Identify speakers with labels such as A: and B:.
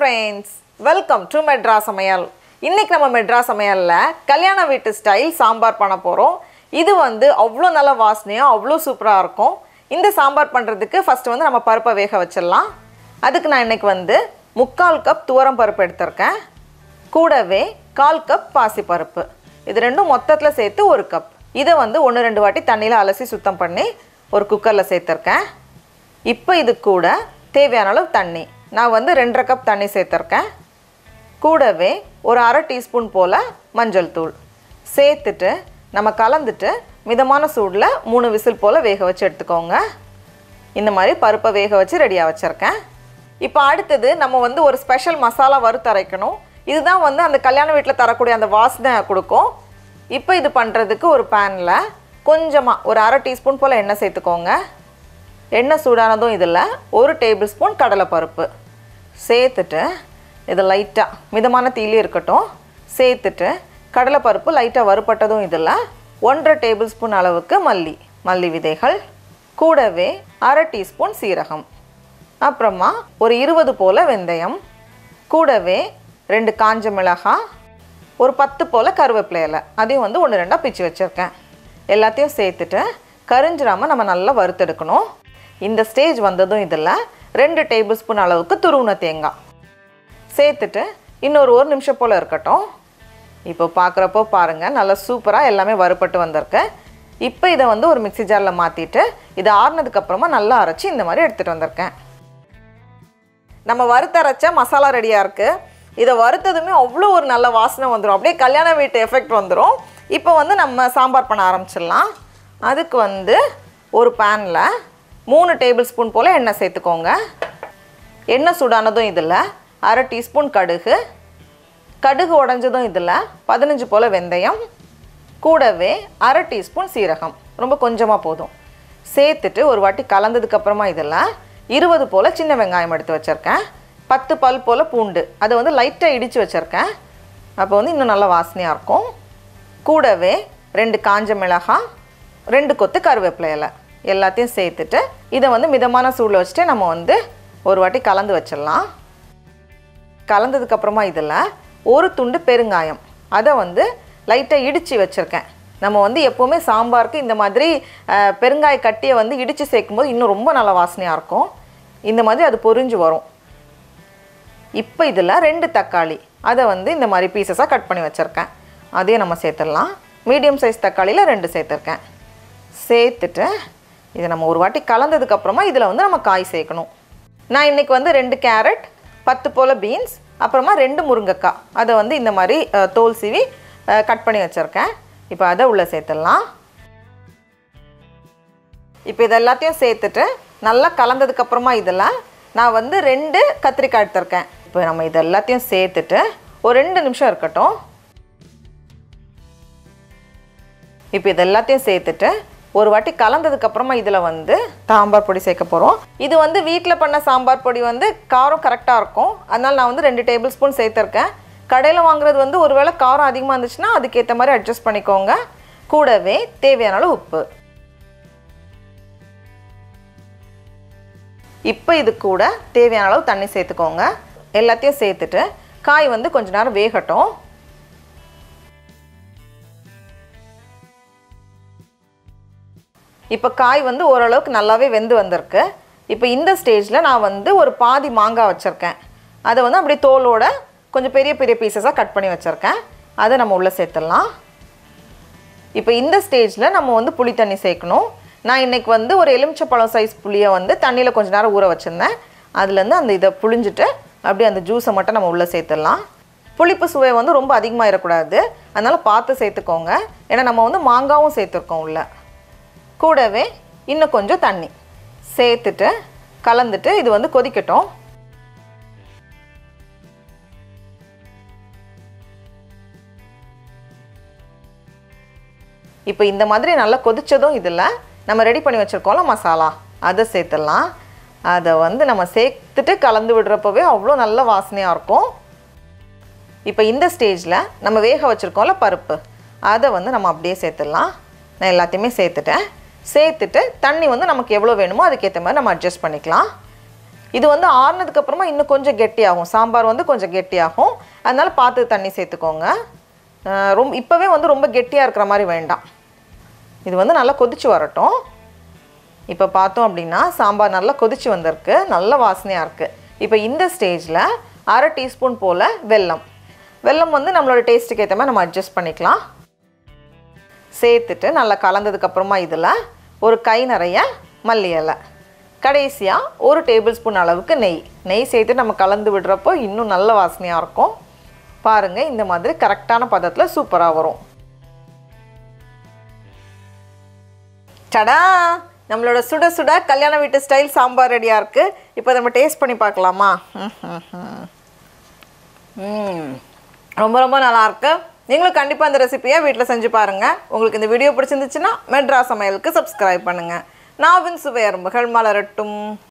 A: friends welcome to metro சமையல் இன்னைக்கு நம்ம மெட்ரா சமையலில் கல்யாண வீட்டு ஸ்டைல் சாம்பார் பண்ண போகிறோம் இது வந்து அவ்வளோ நல்ல வாசனையாக அவ்வளோ சூப்பராக இருக்கும் இந்த சாம்பார் பண்ணுறதுக்கு ஃபஸ்ட்டு வந்து நம்ம பருப்பை வேக வச்சிடலாம் அதுக்கு நான் இன்னைக்கு வந்து முக்கால் கப் துவரம் பருப்பு எடுத்திருக்கேன் கூடவே கால் கப் பாசிப்பருப்பு இது ரெண்டும் மொத்தத்தில் சேர்த்து ஒரு கப் இதை வந்து ஒன்று ரெண்டு வாட்டி தண்ணியில் அலசி சுத்தம் பண்ணி ஒரு குக்கரில் சேர்த்துருக்கேன் இப்போ இது கூட தேவையான அளவு தண்ணி நான் வந்து ரெண்டரை கப் தண்ணி சேர்த்துருக்கேன் கூடவே ஒரு அரை டீஸ்பூன் போல் மஞ்சள் தூள் சேர்த்துட்டு நம்ம கலந்துட்டு மிதமான சூடில் மூணு விசில் போல் வேக வச்சு எடுத்துக்கோங்க இந்த மாதிரி பருப்பை வேக வச்சு ரெடியாக வச்சுருக்கேன் இப்போ அடுத்தது நம்ம வந்து ஒரு ஸ்பெஷல் மசாலா வறுத்தரைக்கணும் இதுதான் வந்து அந்த கல்யாண வீட்டில் தரக்கூடிய அந்த வாசனை கொடுக்கும் இப்போ இது பண்ணுறதுக்கு ஒரு பேனில் கொஞ்சமாக ஒரு அரை டீஸ்பூன் போல் எண்ணெய் சேர்த்துக்கோங்க எண்ணெய் சூடானதும் இதில் ஒரு டேபிள் ஸ்பூன் கடலைப்பருப்பு சேர்த்துட்டு இது லைட்டாக மிதமான தீலி இருக்கட்டும் சேர்த்துட்டு கடலைப்பருப்பு லைட்டாக வறுபட்டதும் இதில் ஒன்றரை டேபிள் ஸ்பூன் அளவுக்கு மல்லி மல்லி விதைகள் கூடவே அரை டீஸ்பூன் சீரகம் அப்புறமா ஒரு இருபது போல் வெந்தயம் கூடவே ரெண்டு காஞ்ச மிளகாய் ஒரு பத்து போல் கருவேப்பிலை இலை அதையும் வந்து ஒன்று ரெண்டாக பிச்சு வச்சுருக்கேன் எல்லாத்தையும் சேர்த்துட்டு கரிஞ்சிராமல் நம்ம நல்லா வறுத்தெடுக்கணும் இந்த ஸ்டேஜ் வந்ததும் இதில் ரெண்டு டேபிள் ஸ்பூன் அளவுக்கு துருவுன தேங்காய் சேர்த்துட்டு இன்னொரு ஒரு நிமிஷம் போல் இருக்கட்டும் இப்போ பார்க்குறப்போ பாருங்கள் நல்லா சூப்பராக எல்லாமே வறுபட்டு வந்திருக்கு இப்போ இதை வந்து ஒரு மிக்ஸி ஜாரில் மாற்றிட்டு இதை ஆறுனதுக்கப்புறமா நல்லா அரைச்சி இந்த மாதிரி எடுத்துகிட்டு வந்திருக்கேன் நம்ம வறுத்தரைச்ச மசாலா ரெடியாக இருக்குது இதை வறுத்ததுமே அவ்வளோ ஒரு நல்ல வாசனை வந்துடும் அப்படியே கல்யாண வீட்டு எஃபெக்ட் வந்துடும் இப்போ வந்து நம்ம சாம்பார் பண்ண ஆரம்பிச்சிடலாம் அதுக்கு வந்து ஒரு பேனில் மூணு டேபிள் ஸ்பூன் போல் எண்ணெய் சேர்த்துக்கோங்க எண்ணெய் சூடானதும் இதில் அரை டீஸ்பூன் கடுகு கடுகு உடஞ்சதும் இதில் பதினஞ்சு போல் வெந்தயம் கூடவே அரை டீஸ்பூன் சீரகம் ரொம்ப கொஞ்சமாக போதும் சேர்த்துட்டு ஒரு வாட்டி கலந்ததுக்கப்புறமா இதில் இருபது போல் சின்ன வெங்காயம் எடுத்து வச்சுருக்கேன் பத்து பல் போல் பூண்டு அதை வந்து லைட்டாக இடித்து வச்சுருக்கேன் அப்போ வந்து இன்னும் நல்லா வாசனையாக இருக்கும் கூடவே ரெண்டு காஞ்ச மிளகாய் ரெண்டு கொத்து கருவேப்பிலை இலை எல்லாத்தையும் சேர்த்துட்டு இதை வந்து மிதமான சூடில் வச்சுட்டு நம்ம வந்து ஒரு வாட்டி கலந்து வச்சிடலாம் கலந்ததுக்கப்புறமா இதில் ஒரு துண்டு பெருங்காயம் அதை வந்து லைட்டாக இடித்து வச்சுருக்கேன் நம்ம வந்து எப்போவுமே சாம்பாருக்கு இந்த மாதிரி அஹ், பெருங்காய கட்டியை வந்து இடித்து சேர்க்கும்போது இன்னும் ரொம்ப நல்ல வாசனையாக இருக்கும் இந்த மாதிரி அது பொரிஞ்சு வரும் இப்போ இதில் ரெண்டு தக்காளி அதை வந்து இந்த மாதிரி பீசஸாக கட் பண்ணி வச்சுருக்கேன் அதையும் நம்ம சேர்த்துடலாம் மீடியம் சைஸ் தக்காளியில் ரெண்டு சேர்த்துருக்கேன் சேர்த்துட்டு இதை நம்ம ஒரு வாட்டி கலந்ததுக்கப்புறமா இதில் வந்து நம்ம காய் சேர்க்கணும் நான் இன்றைக்கி வந்து ரெண்டு கேரட் பத்து போல் பீன்ஸ் அப்புறமா ரெண்டு முருங்கைக்காய் அதை வந்து இந்த மாதிரி அஹ், தோல் சீவி கட் பண்ணி வச்சுருக்கேன் இப்போ அதை உள்ளே சேர்த்துடலாம் இப்போ இது எல்லாத்தையும் சேர்த்துட்டு நல்லா கலந்ததுக்கப்புறமா இதில் நான் வந்து ரெண்டு கத்திரிக்காய் எடுத்திருக்கேன் இப்போ நம்ம இது எல்லாத்தையும் சேர்த்துட்டு ஒரு ரெண்டு நிமிஷம் இருக்கட்டும் இப்போ இது எல்லாத்தையும் சேர்த்துட்டு ஒரு வாட்டி கலந்ததுக்கப்புறமா இதில் வந்து சாம்பார் பொடி சேர்க்க போகிறோம் இது வந்து வீட்டில் பண்ண சாம்பார் பொடி வந்து காரம் கரெக்டாக இருக்கும் அதனால் நான் வந்து ரெண்டு டேபிள் ஸ்பூன் சேர்த்துருக்கேன் கடையில் வாங்குறது வந்து ஒருவேளை காரம் அதிகமாக இருந்துச்சுன்னா அதுக்கேற்ற மாதிரி அட்ஜஸ்ட் பண்ணிக்கோங்க கூடவே தேவையான அளவு உப்பு இப்போ இது கூட தேவையான அளவு தண்ணி சேர்த்துக்கோங்க எல்லாத்தையும் சேர்த்துட்டு காய் வந்து கொஞ்ச நேரம் வேகட்டும் இப்போ காய் வந்து ஓரளவுக்கு நல்லாவே வெந்து வந்திருக்கு இப்போ இந்த ஸ்டேஜில் நான் வந்து ஒரு பாதி மாங்காய் வச்சுருக்கேன் அதை வந்து அப்படியே தோலோட கொஞ்சம் பெரிய பெரிய பீசஸாக கட் பண்ணி வச்சுருக்கேன் அதை நம்ம உள்ளே சேர்த்துடலாம் இப்போ இந்த ஸ்டேஜில் நம்ம வந்து புளி தண்ணி சேர்க்கணும் நான் இன்றைக்கி வந்து ஒரு எலுமிச்சப்பழம் சைஸ் புளியை வந்து தண்ணியில் கொஞ்ச நேரம் ஊற வச்சுருந்தேன் அதுலேருந்து அந்த இதை புளிஞ்சிட்டு அப்படியே அந்த ஜூஸை மட்டும் நம்ம உள்ளே சேர்த்துடலாம் புளிப்பு சுவை வந்து ரொம்ப அதிகமாகிடக்கூடாது அதனால் பார்த்து சேர்த்துக்கோங்க ஏன்னா நம்ம வந்து மாங்காவும் சேர்த்துருக்கோம் உள்ள கூடவே இன்னும் கொஞ்சம் தண்ணி சேர்த்துட்டு கலந்துட்டு இது வந்து கொதிக்கட்டும் இப்போ இந்த மாதிரி நல்லா கொதிச்சதும் இதில் நம்ம ரெடி பண்ணி வச்சுருக்கோம்ல மசாலா அதை சேர்த்துடலாம் அதை வந்து நம்ம சேர்த்துட்டு கலந்து விடுறப்பவே அவ்வளோ நல்ல வாசனையாக இருக்கும் இப்போ இந்த ஸ்டேஜில் நம்ம வேக வச்சுருக்கோம்ல பருப்பு அதை வந்து நம்ம அப்படியே சேர்த்துடலாம் நான் எல்லாத்தையுமே சேர்த்துட்டேன் சேர்த்துட்டு தண்ணி வந்து நமக்கு எவ்வளோ வேணுமோ அதுக்கேற்ற மாதிரி நம்ம அட்ஜஸ்ட் பண்ணிக்கலாம் இது வந்து ஆறுனதுக்கு அப்புறமா இன்னும் கொஞ்சம் கெட்டியாகும் சாம்பார் வந்து கொஞ்சம் கெட்டியாகும் அதனால பார்த்து தண்ணி சேர்த்துக்கோங்க அஹ் ரொம்ப இப்போவே வந்து ரொம்ப கெட்டியாக இருக்கிற மாதிரி வேண்டாம் இது வந்து நல்லா கொதிச்சு வரட்டும் இப்போ பார்த்தோம் அப்படின்னா சாம்பார் நல்லா கொதிச்சு வந்திருக்கு நல்ல வாசனையாக இருக்குது இப்போ இந்த ஸ்டேஜில் அரை டீஸ்பூன் போல் வெல்லம் வெல்லம் வந்து நம்மளோட டேஸ்ட்டுக்கு ஏற்ற மாதிரி நம்ம அட்ஜஸ்ட் பண்ணிக்கலாம் சேர்த்துட்டு நல்லா கலந்ததுக்கப்புறமா இதில் ஒரு கை நிறைய மல்லி இலை கடைசியாக ஒரு டேபிள் ஸ்பூன் அளவுக்கு நெய் நெய் சேர்த்து நம்ம கலந்து விடுறப்போ இன்னும் நல்ல வாசனையாக இருக்கும் பாருங்கள் இந்த மாதிரி கரெக்டான பதத்தில் சூப்பராக வரும் டடா நம்மளோட சுட சுட கல்யாண வீட்டு ஸ்டைல் சாம்பார் ரெடியாக இருக்குது இப்போ நம்ம டேஸ்ட் பண்ணி பார்க்கலாமா ம் ரொம்ப ரொம்ப நல்லா இருக்கு நீங்களும் கண்டிப்பாக இந்த ரெசிபியை வீட்டில் செஞ்சு பாருங்கள் உங்களுக்கு இந்த வீடியோ பிடிச்சிருந்துச்சுன்னா மெட்ரா சமையலுக்கு சப்ஸ்கிரைப் பண்ணுங்கள் நாவின் சுவை அரும்புகள் மலரட்டும்